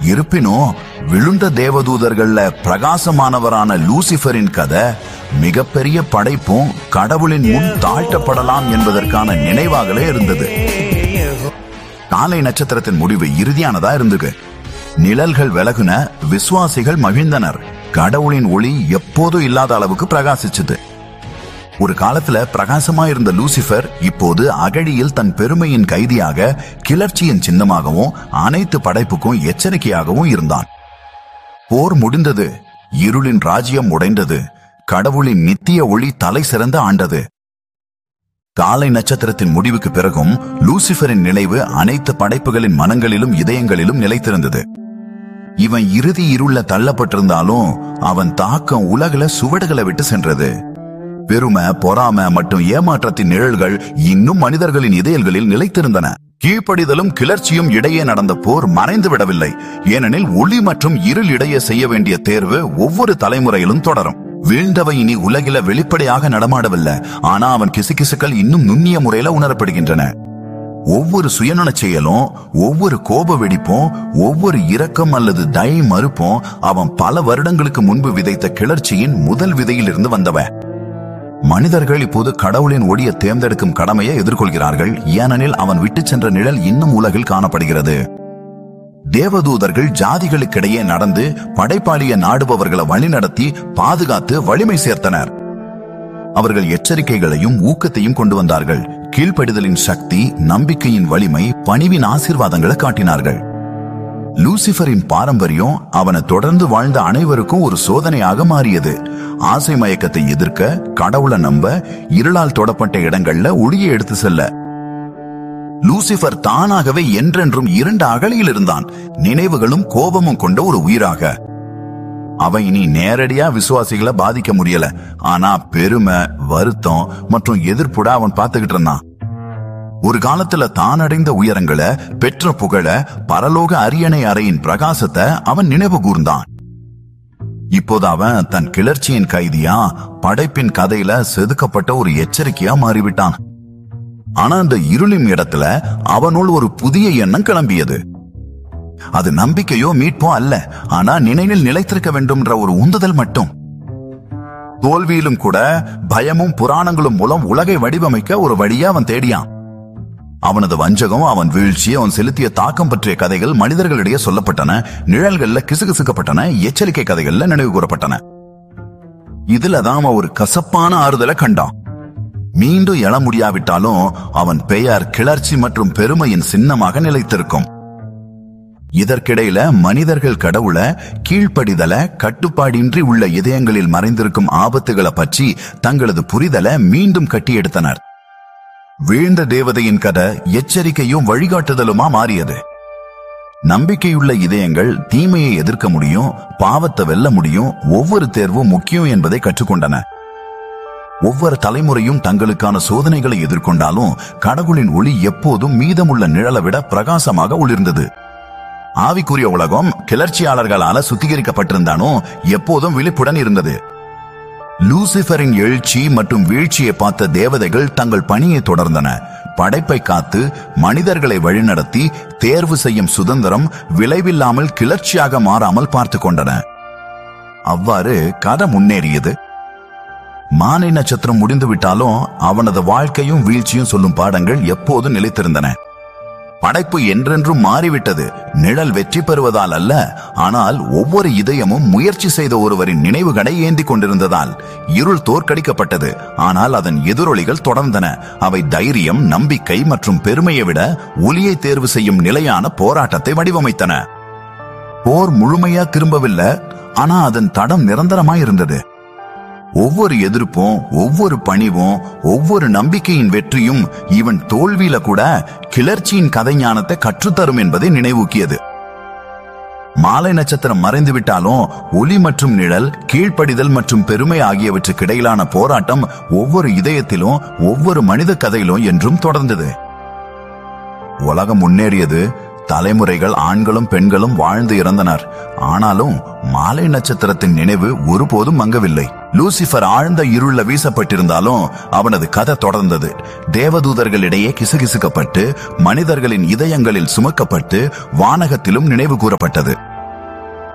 இருப்பினும் விழுந்த தேவதூதர்கள்ல பிரகாசமானவரான லூசிஃபரின் கதை மிகப்பெரிய படைப்பும் கடவுளின் முன் தாழ்த்தப்படலாம் என்பதற்கான நினைவாகவே இருந்தது காலை நட்சத்திரத்தின் முடிவு இறுதியானதா இருந்தது நிழல்கள் விலகுன விசுவாசிகள் மகிழ்ந்தனர் கடவுளின் ஒளி எப்போதும் இல்லாத அளவுக்கு பிரகாசிச்சது ஒரு காலத்துல பிரகாசமா இருந்த லூசிபர் இப்போது அகழியில் தன் பெருமையின் கைதியாக கிளர்ச்சியின் சின்னமாகவும் அனைத்து படைப்புக்கும் எச்சரிக்கையாகவும் இருந்தான் போர் முடிந்தது இருளின் ராஜ்யம் உடைந்தது கடவுளின் நித்திய ஒளி தலை சிறந்து ஆண்டது காலை நட்சத்திரத்தின் முடிவுக்கு பிறகும் லூசிபரின் நினைவு அனைத்து படைப்புகளின் மனங்களிலும் இதயங்களிலும் நிலைத்திருந்தது இவன் இறுதி இருள தள்ளப்பட்டிருந்தாலும் அவன் தாக்கம் உலகில சுவடுகளை விட்டு சென்றது பெருமை பொறாமை மற்றும் ஏமாற்றத்தின் நிழல்கள் இன்னும் மனிதர்களின் இதயங்களில் நிலைத்திருந்தன கீழ்ப்படிதலும் கிளர்ச்சியும் இடையே நடந்த போர் மறைந்து விடவில்லை ஏனெனில் ஒளி மற்றும் இருள் இடையே செய்ய வேண்டிய தேர்வு ஒவ்வொரு தலைமுறையிலும் தொடரும் வீழ்ந்தவை இனி உலகில வெளிப்படையாக நடமாடவில்லை ஆனா அவன் கிசுகிசுக்கள் இன்னும் நுண்ணிய முறையில உணரப்படுகின்றன ஒவ்வொரு சுயநலச் செயலும் ஒவ்வொரு கோப வெடிப்பும் ஒவ்வொரு இரக்கம் அல்லது தயை மறுப்பும் அவன் பல வருடங்களுக்கு முன்பு விதைத்த கிளர்ச்சியின் முதல் விதையிலிருந்து வந்தவன் மனிதர்கள் இப்போது கடவுளின் ஒளியை தேர்ந்தெடுக்கும் கடமையை எதிர்கொள்கிறார்கள் ஏனெனில் அவன் விட்டுச் சென்ற நிழல் இன்னும் உலகில் காணப்படுகிறது தேவதூதர்கள் ஜாதிகளுக்கிடையே நடந்து படைப்பாளிய நாடுபவர்களை வழிநடத்தி பாதுகாத்து வலிமை சேர்த்தனர் அவர்கள் எச்சரிக்கைகளையும் ஊக்கத்தையும் கொண்டு வந்தார்கள் கீழ்ப்படிதலின் சக்தி நம்பிக்கையின் வலிமை பணிவின் ஆசீர்வாதங்களை காட்டினார்கள் லூசிபரின் பாரம்பரியம் அவனை தொடர்ந்து வாழ்ந்த அனைவருக்கும் ஒரு சோதனையாக மாறியது ஆசை மயக்கத்தை எதிர்க்க கடவுளை நம்ப இருளால் தொடப்பட்ட இடங்கள்ல ஒளியை எடுத்து செல்ல லூசிபர் தானாகவே என்றென்றும் இரண்டு அகலியில் இருந்தான் நினைவுகளும் கோபமும் கொண்ட ஒரு உயிராக அவன் இனி நேரடியா விசுவாசிகளை பாதிக்க முடியல ஆனா பெருமை வருத்தம் மற்றும் எதிர்ப்புட அவன் பார்த்துக்கிட்டு இருந்தான் ஒரு காலத்துல தான் அடைந்த உயரங்களை பெற்ற புகழ பரலோக அரியணை அறையின் பிரகாசத்தை அவன் நினைவு கூர்ந்தான் இப்போது அவன் தன் கிளர்ச்சியின் கைதியா படைப்பின் கதையில செதுக்கப்பட்ட ஒரு எச்சரிக்கையா மாறிவிட்டான் ஆனா அந்த இருளின் இடத்துல அவனுள் ஒரு புதிய எண்ணம் கிளம்பியது அது நம்பிக்கையோ மீட்போ அல்ல ஆனா நினைவில் நிலைத்திருக்க வேண்டும்ன்ற ஒரு உந்துதல் மட்டும் தோல்வியிலும் கூட பயமும் புராணங்களும் மூலம் உலகை வடிவமைக்க ஒரு வழியை அவன் தேடியான் அவனது வஞ்சகம் அவன் வீழ்ச்சி அவன் செலுத்திய தாக்கம் பற்றிய கதைகள் மனிதர்களிடையே சொல்லப்பட்டன நிழல்கள்ல கிசுகிசுக்கப்பட்டன எச்சரிக்கை கதைகள்ல நினைவு கூறப்பட்டன இதுலதான் அவன் ஒரு கசப்பான ஆறுதலை கண்டான் மீண்டும் எழ முடியாவிட்டாலும் அவன் பெயர் கிளர்ச்சி மற்றும் பெருமையின் சின்னமாக நிலைத்திருக்கும் இதற்கிடையில மனிதர்கள் கடவுளை கீழ்ப்படிதல கட்டுப்பாடின்றி உள்ள இதயங்களில் மறைந்திருக்கும் ஆபத்துகளை பற்றி தங்களது புரிதலை மீண்டும் கட்டி எடுத்தனர் வீழ்ந்த தேவதையின் கதை எச்சரிக்கையும் வழிகாட்டுதலுமா மாறியது நம்பிக்கையுள்ள இதயங்கள் தீமையை எதிர்க்க முடியும் பாவத்தை வெல்ல முடியும் ஒவ்வொரு தேர்வும் முக்கியம் என்பதை கற்றுக்கொண்டன ஒவ்வொரு தலைமுறையும் தங்களுக்கான சோதனைகளை எதிர்கொண்டாலும் கடவுளின் ஒளி எப்போதும் மீதமுள்ள நிழலை விட பிரகாசமாக ஒளிர்ந்தது ஆவிக்குரிய உலகம் கிளர்ச்சியாளர்களால சுத்திகரிக்கப்பட்டிருந்தாலும் எப்போதும் விழிப்புடன் இருந்தது லூசிபரின் எழுச்சி மற்றும் வீழ்ச்சியை பார்த்த தேவதைகள் தங்கள் பணியை தொடர்ந்தன படைப்பை காத்து மனிதர்களை வழிநடத்தி தேர்வு செய்யும் சுதந்திரம் விளைவில்லாமல் கிளர்ச்சியாக மாறாமல் பார்த்து கொண்டன அவ்வாறு கதை முன்னேறியது மானை நட்சத்திரம் முடிந்து விட்டாலும் அவனது வாழ்க்கையும் வீழ்ச்சியும் சொல்லும் பாடங்கள் எப்போதும் நிலைத்திருந்தன படைப்பு என்றென்றும் மாறிவிட்டது நிழல் வெற்றி பெறுவதால் அல்ல ஆனால் ஒவ்வொரு இதயமும் முயற்சி செய்த ஒருவரின் நினைவுகளை ஏந்தி கொண்டிருந்ததால் இருள் தோற்கடிக்கப்பட்டது ஆனால் அதன் எதிரொலிகள் தொடர்ந்தன அவை தைரியம் நம்பிக்கை மற்றும் பெருமையை விட ஒலியை தேர்வு செய்யும் நிலையான போராட்டத்தை வடிவமைத்தன போர் முழுமையா திரும்பவில்லை ஆனா அதன் தடம் நிரந்தரமாய் இருந்தது ஒவ்வொரு எதிர்ப்பும் ஒவ்வொரு பணிவும் ஒவ்வொரு நம்பிக்கையின் வெற்றியும் இவன் தோல்வியில கூட கிளர்ச்சியின் கதை ஞானத்தை கற்றுத்தரும் என்பதை நினைவூக்கியது மாலை நட்சத்திரம் மறைந்து விட்டாலும் ஒளி மற்றும் நிழல் கீழ்ப்படிதல் மற்றும் பெருமை ஆகியவற்றுக்கு இடையிலான போராட்டம் ஒவ்வொரு இதயத்திலும் ஒவ்வொரு மனித கதையிலும் என்றும் தொடர்ந்தது உலகம் முன்னேறியது தலைமுறைகள் ஆண்களும் பெண்களும் வாழ்ந்து இறந்தனர் ஆனாலும் மாலை நட்சத்திரத்தின் நினைவு ஒருபோதும் மங்கவில்லை லூசிபர் ஆழ்ந்த இருள வீசப்பட்டிருந்தாலும் அவனது கதை தொடர்ந்தது தேவதூதர்களிடையே கிசுகிசுக்கப்பட்டு மனிதர்களின் இதயங்களில் சுமக்கப்பட்டு வானகத்திலும் நினைவு கூறப்பட்டது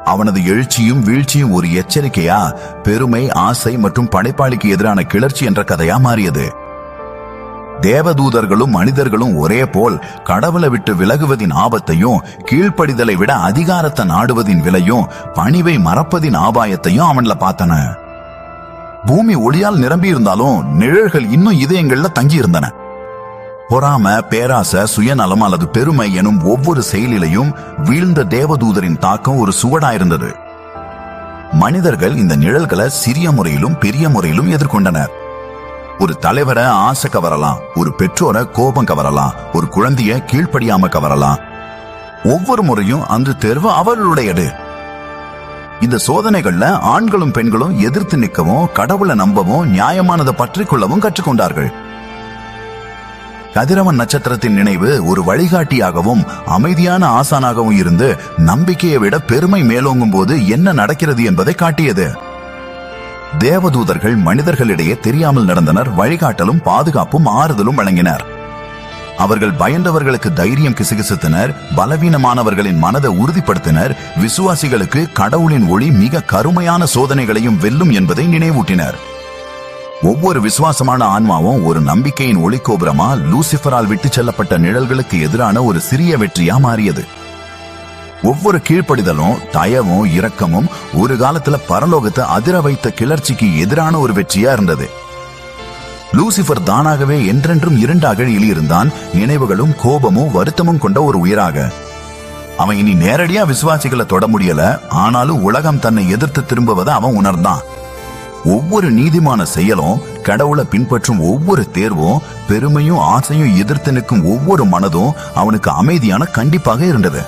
அவனது எழுச்சியும் வீழ்ச்சியும் ஒரு எச்சரிக்கையா பெருமை ஆசை மற்றும் படைப்பாளிக்கு எதிரான கிளர்ச்சி என்ற கதையா மாறியது தேவதூதர்களும் மனிதர்களும் ஒரே போல் கடவுளை விட்டு விலகுவதின் ஆபத்தையும் கீழ்ப்படிதலை விட அதிகாரத்தை நாடுவதின் விலையும் பணிவை மறப்பதின் ஆபாயத்தையும் அவன்ல பார்த்தன பூமி ஒளியால் நிரம்பி இருந்தாலும் நிழல்கள் இன்னும் இதயங்கள்ல தங்கி இருந்தன பொறாம பேராசை சுயநலம் அல்லது பெருமை எனும் ஒவ்வொரு செயலிலையும் வீழ்ந்த தேவதூதரின் தாக்கம் ஒரு சுவடாயிருந்தது மனிதர்கள் இந்த நிழல்களை சிறிய முறையிலும் பெரிய முறையிலும் எதிர்கொண்டனர் ஒரு தலைவரை ஆசை கவரலாம் ஒரு பெற்றோரை கோபம் கவரலாம் ஒரு குழந்தைய கீழ்ப்படியாம கவரலாம் ஒவ்வொரு முறையும் அந்த தேர்வு அவர்களுடையது இந்த சோதனைகள்ல ஆண்களும் பெண்களும் எதிர்த்து நிற்கவும் கடவுளை நம்பவும் நியாயமானதை பற்றி கொள்ளவும் கற்றுக்கொண்டார்கள் கதிரவன் நட்சத்திரத்தின் நினைவு ஒரு வழிகாட்டியாகவும் அமைதியான ஆசானாகவும் இருந்து நம்பிக்கையை விட பெருமை மேலோங்கும் போது என்ன நடக்கிறது என்பதை காட்டியது தேவதூதர்கள் மனிதர்களிடையே தெரியாமல் நடந்தனர் வழிகாட்டலும் பாதுகாப்பும் ஆறுதலும் வழங்கினர் அவர்கள் பயந்தவர்களுக்கு தைரியம் கிசுகிசுத்தனர் பலவீனமானவர்களின் மனதை உறுதிப்படுத்தினர் விசுவாசிகளுக்கு கடவுளின் ஒளி மிக கருமையான சோதனைகளையும் வெல்லும் என்பதை நினைவூட்டினர் ஒவ்வொரு விசுவாசமான ஆன்மாவும் ஒரு நம்பிக்கையின் ஒளிக்கோபுரமா லூசிஃபரால் விட்டு செல்லப்பட்ட நிழல்களுக்கு எதிரான ஒரு சிறிய வெற்றியா மாறியது ஒவ்வொரு கீழ்ப்படிதலும் தயவும் இரக்கமும் ஒரு காலத்துல பரலோகத்தை அதிர வைத்த கிளர்ச்சிக்கு எதிரான ஒரு வெற்றியா இருந்தது லூசிபர் தானாகவே என்றென்றும் இரண்டாக இழியிருந்தான் நினைவுகளும் கோபமும் வருத்தமும் கொண்ட ஒரு உயிராக அவன் இனி நேரடியா விசுவாசிகளை தொட முடியல ஆனாலும் உலகம் தன்னை எதிர்த்து திரும்புவதை அவன் உணர்ந்தான் ஒவ்வொரு நீதிமான செயலும் கடவுளை பின்பற்றும் ஒவ்வொரு தேர்வும் பெருமையும் ஆசையும் எதிர்த்து நிற்கும் ஒவ்வொரு மனதும் அவனுக்கு அமைதியான கண்டிப்பாக இருந்தது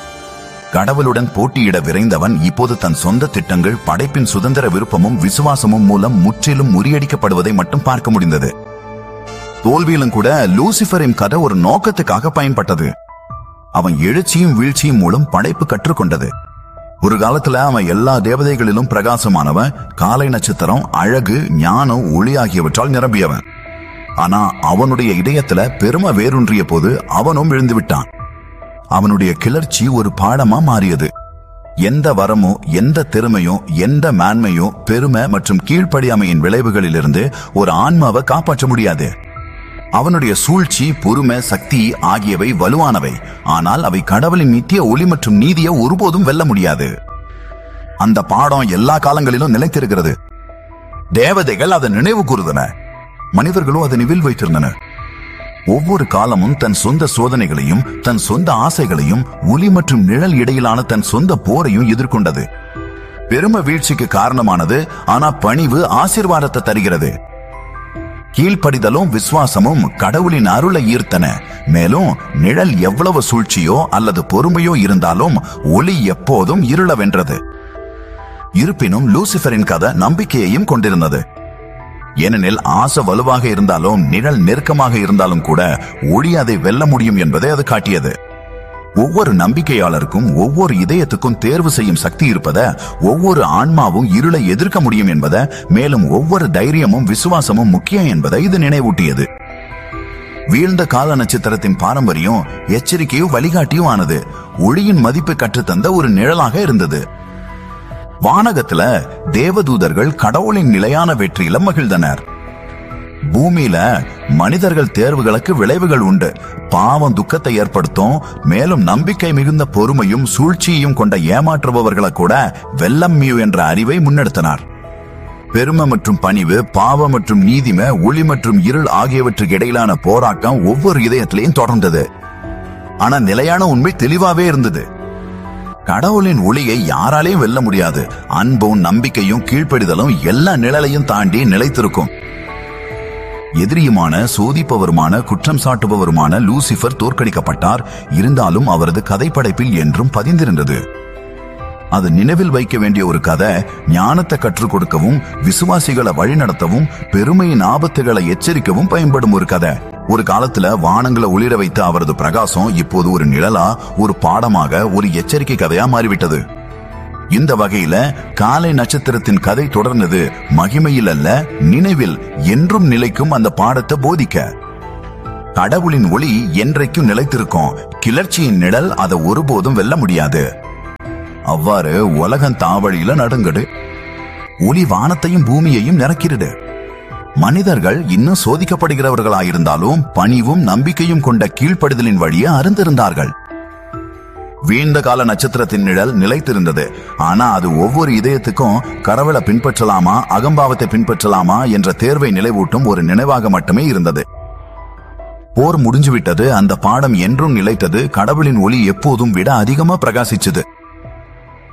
கடவுளுடன் போட்டியிட விரைந்தவன் இப்போது தன் சொந்த திட்டங்கள் படைப்பின் சுதந்திர விருப்பமும் விசுவாசமும் மூலம் முற்றிலும் முறியடிக்கப்படுவதை மட்டும் பார்க்க முடிந்தது தோல்வியிலும் கூட லூசிபரின் கதை ஒரு நோக்கத்துக்காக பயன்பட்டது அவன் எழுச்சியும் வீழ்ச்சியும் மூலம் படைப்பு கற்றுக்கொண்டது ஒரு காலத்துல அவன் எல்லா தேவதைகளிலும் பிரகாசமானவன் காலை நட்சத்திரம் அழகு ஞானம் ஒளி ஆகியவற்றால் நிரம்பியவன் ஆனா அவனுடைய இதயத்துல பெருமை வேரூன்றிய போது அவனும் விழுந்து விட்டான் அவனுடைய கிளர்ச்சி ஒரு பாடமா மாறியது எந்த வரமோ எந்த திறமையும் எந்த மேன்மையும் பெருமை மற்றும் கீழ்ப்படியாமையின் விளைவுகளிலிருந்து ஒரு ஆன்மாவை காப்பாற்ற முடியாது அவனுடைய சூழ்ச்சி பொறுமை சக்தி ஆகியவை வலுவானவை ஆனால் அவை கடவுளின் நித்திய ஒளி மற்றும் நீதியை ஒருபோதும் வெல்ல முடியாது அந்த பாடம் எல்லா காலங்களிலும் நிலைத்திருக்கிறது தேவதைகள் அதை நினைவு கூறுதன மனிதர்களும் அதை நிவில் வைத்திருந்தனர் ஒவ்வொரு காலமும் தன் சொந்த சோதனைகளையும் தன் சொந்த ஆசைகளையும் ஒளி மற்றும் நிழல் இடையிலான தன் சொந்த போரையும் எதிர்கொண்டது பெரும வீழ்ச்சிக்கு காரணமானது ஆனா பணிவு ஆசீர்வாதத்தை தருகிறது கீழ்ப்படிதலும் விசுவாசமும் கடவுளின் அருளை ஈர்த்தன மேலும் நிழல் எவ்வளவு சூழ்ச்சியோ அல்லது பொறுமையோ இருந்தாலும் ஒளி எப்போதும் இருள வென்றது இருப்பினும் லூசிபரின் கதை நம்பிக்கையையும் கொண்டிருந்தது ஏனெனில் ஆசை வலுவாக இருந்தாலும் நிழல் நெருக்கமாக இருந்தாலும் கூட ஒளி அதை வெல்ல முடியும் என்பதை அது காட்டியது ஒவ்வொரு நம்பிக்கையாளருக்கும் ஒவ்வொரு இதயத்துக்கும் தேர்வு செய்யும் சக்தி இருப்பத ஒவ்வொரு ஆன்மாவும் இருளை எதிர்க்க முடியும் என்பதை மேலும் ஒவ்வொரு தைரியமும் விசுவாசமும் முக்கியம் என்பதை இது நினைவூட்டியது வீழ்ந்த கால நட்சத்திரத்தின் பாரம்பரியம் எச்சரிக்கையும் வழிகாட்டியும் ஆனது ஒளியின் மதிப்பை கற்றுத்தந்த ஒரு நிழலாக இருந்தது வானகத்துல தேவதூதர்கள் கடவுளின் நிலையான வெற்றியில மகிழ்ந்தனர் பூமியில மனிதர்கள் தேர்வுகளுக்கு விளைவுகள் உண்டு பாவம் துக்கத்தை ஏற்படுத்தும் மேலும் நம்பிக்கை மிகுந்த பொறுமையும் சூழ்ச்சியையும் கொண்ட ஏமாற்றுபவர்களை கூட வெள்ளம் மியூ என்ற அறிவை முன்னெடுத்தனர் பெருமை மற்றும் பணிவு பாவம் மற்றும் நீதிமை ஒளி மற்றும் இருள் ஆகியவற்றுக்கு இடையிலான போராட்டம் ஒவ்வொரு இதயத்திலையும் தொடர்ந்தது ஆனா நிலையான உண்மை தெளிவாவே இருந்தது கடவுளின் ஒளியை யாராலையும் வெல்ல முடியாது அன்பும் நம்பிக்கையும் கீழ்ப்படிதலும் எல்லா நிழலையும் தாண்டி நிலைத்திருக்கும் எதிரியுமான சோதிப்பவருமான குற்றம் சாட்டுபவருமான லூசிபர் தோற்கடிக்கப்பட்டார் இருந்தாலும் அவரது கதைப்படைப்பில் என்றும் பதிந்திருந்தது அது நினைவில் வைக்க வேண்டிய ஒரு கதை ஞானத்தை கற்றுக் கொடுக்கவும் விசுவாசிகளை வழிநடத்தவும் பெருமையின் ஆபத்துகளை எச்சரிக்கவும் பயன்படும் ஒரு கதை ஒரு காலத்துல வானங்களை ஒளிர வைத்த அவரது பிரகாசம் இப்போது ஒரு நிழலா ஒரு பாடமாக ஒரு எச்சரிக்கை கதையா மாறிவிட்டது இந்த வகையில காலை நட்சத்திரத்தின் கதை தொடர்ந்தது மகிமையில் அல்ல நினைவில் என்றும் நிலைக்கும் அந்த பாடத்தை போதிக்க கடவுளின் ஒளி என்றைக்கும் நிலைத்திருக்கும் கிளர்ச்சியின் நிழல் அதை ஒருபோதும் வெல்ல முடியாது அவ்வாறு உலகம் தாவழியில நடுங்குது ஒளி வானத்தையும் பூமியையும் நிரக்கிடுது மனிதர்கள் இன்னும் சோதிக்கப்படுகிறவர்களாயிருந்தாலும் பணிவும் நம்பிக்கையும் கொண்ட கீழ்ப்படுதலின் வழியே அருந்திருந்தார்கள் வீழ்ந்த கால நட்சத்திரத்தின் நிழல் நிலைத்திருந்தது ஆனா அது ஒவ்வொரு இதயத்துக்கும் கடவுளை பின்பற்றலாமா அகம்பாவத்தை பின்பற்றலாமா என்ற தேர்வை நிலைவூட்டும் ஒரு நினைவாக மட்டுமே இருந்தது போர் முடிஞ்சுவிட்டது அந்த பாடம் என்றும் நிலைத்தது கடவுளின் ஒளி எப்போதும் விட அதிகமா பிரகாசிச்சது